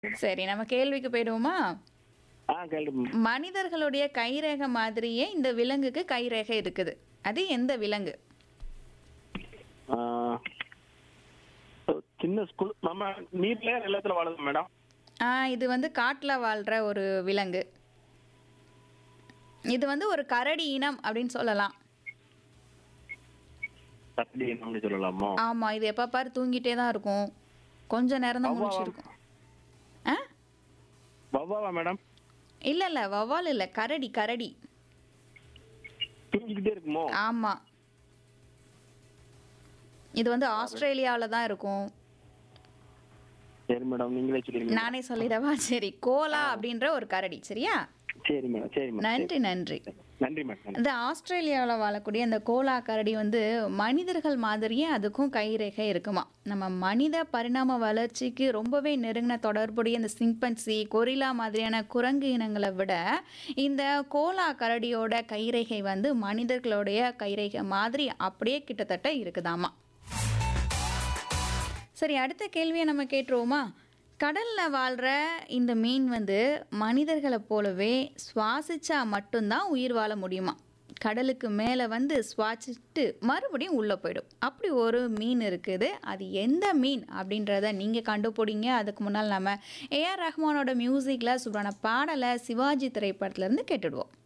சரி நம்ம கேள்விக்கு போயிடுவோமா ஆ கேள்வி மனிதர்களுடைய கைரேகை மாதிரியே இந்த விலங்குக்கு கைரேகை இருக்குது அது எந்த விலங்கு ஆ, சின்ன ஸ்கூல் நம்ம நீர்ல நிலத்துல வாழுது மேடம் ஆ இது வந்து காட்டில் வாழ்கிற ஒரு விலங்கு இது வந்து ஒரு கரடி இனம் அப்படின்னு சொல்லலாம் தப்பி என்னன்னு சொல்லலாமோ ஆமாம் இது எப்போ பாரு தூங்கிட்டே தான் இருக்கும் கொஞ்ச நேரம் தான் வௌவாவா? முடிச்சிருக்கும் ஆ வவ்வாவா மேடம் இல்லை இல்லை வவ்வால் இல்லை கரடி கரடி தூங்கிக்கிட்டே இருக்குமோ ஆமாம் இது வந்து ஆஸ்திரேலியாவில் தான் இருக்கும் சரி மேடம் நீங்களே சொல்லிருங்க நானே சொல்லிடவா சரி கோலா அப்படின்ற ஒரு கரடி சரியா சரி மேடம் சரி மேடம் நன்றி நன்றி நன்றி மேடம் நன்றி. இந்த ஆஸ்திரேலியாவில் வாழக்கூடிய இந்த கோலா கரடி வந்து மனிதர்கள் மாதிரியே அதுக்கும் கைரேகை இருக்குமா நம்ம மனித பரிணாம வளர்ச்சிக்கு ரொம்பவே நெருங்கின தொடர்புடைய இந்த சிம்பன்சி கொரிலா மாதிரியான குரங்கு இனங்களை விட இந்த கோலா கரடியோட கைரேகை வந்து மனிதர்களுடைய கைரேகை மாதிரி அப்படியே கிட்டத்தட்ட இருக்குதாமா சரி அடுத்த கேள்வியை நம்ம கேட்டுருவோமா கடலில் வாழ்கிற இந்த மீன் வந்து மனிதர்களை போலவே சுவாசிச்சா மட்டும்தான் உயிர் வாழ முடியுமா கடலுக்கு மேலே வந்து சுவாசிச்சுட்டு மறுபடியும் உள்ளே போயிடும் அப்படி ஒரு மீன் இருக்குது அது எந்த மீன் அப்படின்றத நீங்கள் கண்டுபிடிங்க அதுக்கு முன்னால் நம்ம ஏஆர் ரஹ்மானோட மியூசிக்கில் சூடான பாடலை சிவாஜி திரைப்படத்துலேருந்து கேட்டுடுவோம்